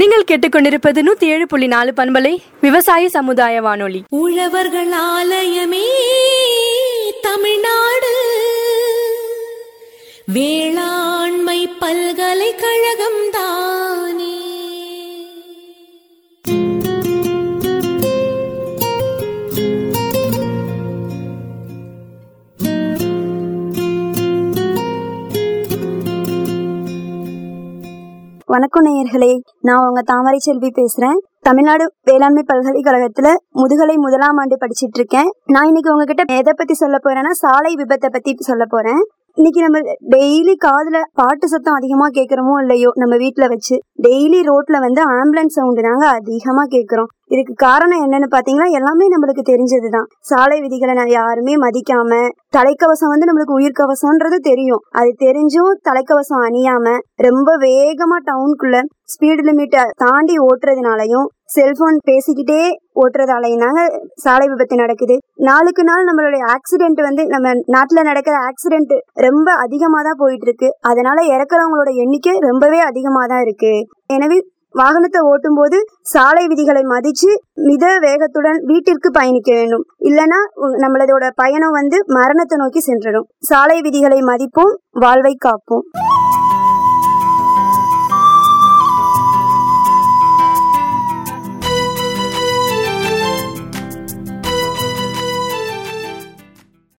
நீங்கள் கேட்டுக்கொண்டிருப்பது நூத்தி ஏழு புள்ளி நாலு பண்பலை விவசாய சமுதாய வானொலி உழவர்கள் ஆலயமே தமிழ்நாடு வேளாண்மை பல்கலைக்கழகம் தானே வணக்கம் நேயர்களே நான் உங்க தாமரை செல்வி பேசுறேன் தமிழ்நாடு வேளாண்மை பல்கலைக்கழகத்துல முதுகலை முதலாம் ஆண்டு படிச்சிட்டு இருக்கேன் நான் இன்னைக்கு உங்ககிட்ட எதை பத்தி சொல்ல போறேன்னா சாலை விபத்தை பத்தி சொல்ல போறேன் இன்னைக்கு நம்ம டெய்லி காதுல பாட்டு சத்தம் அதிகமா கேக்குறோமோ இல்லையோ நம்ம வீட்ல வச்சு டெய்லி ரோட்ல வந்து ஆம்புலன்ஸ் சவுண்டு தாங்க அதிகமா கேக்குறோம் இதுக்கு காரணம் என்னன்னு பாத்தீங்கன்னா எல்லாமே நம்மளுக்கு தெரிஞ்சதுதான் சாலை விதிகளை நான் யாருமே மதிக்காம தலைக்கவசம் வந்து நம்மளுக்கு உயிர்கவசம்ன்றது தெரியும் அது தெரிஞ்சும் தலைக்கவசம் அணியாம ரொம்ப வேகமா டவுனுக்குள்ள ஸ்பீடு லிமிட்டை தாண்டி ஓட்டுறதுனாலையும் செல்போன் பேசிக்கிட்டே ஓட்டுறதாலையும் தாங்க சாலை விபத்து நடக்குது நாளுக்கு நாள் நம்மளுடைய ஆக்சிடென்ட் வந்து நம்ம நாட்டுல நடக்கிற ஆக்சிடென்ட் ரொம்ப அதிகமா தான் போயிட்டு இருக்கு அதனால இறக்குறவங்களோட எண்ணிக்கை ரொம்பவே அதிகமா தான் இருக்கு எனவே வாகனத்தை ஓட்டும் போது சாலை விதிகளை மதிச்சு மித வேகத்துடன் வீட்டிற்கு பயணிக்க வேண்டும் இல்லனா உ- நம்மளதோட பயணம் வந்து மரணத்தை நோக்கி சென்றிடும் சாலை விதிகளை மதிப்போம் வாழ்வை காப்போம்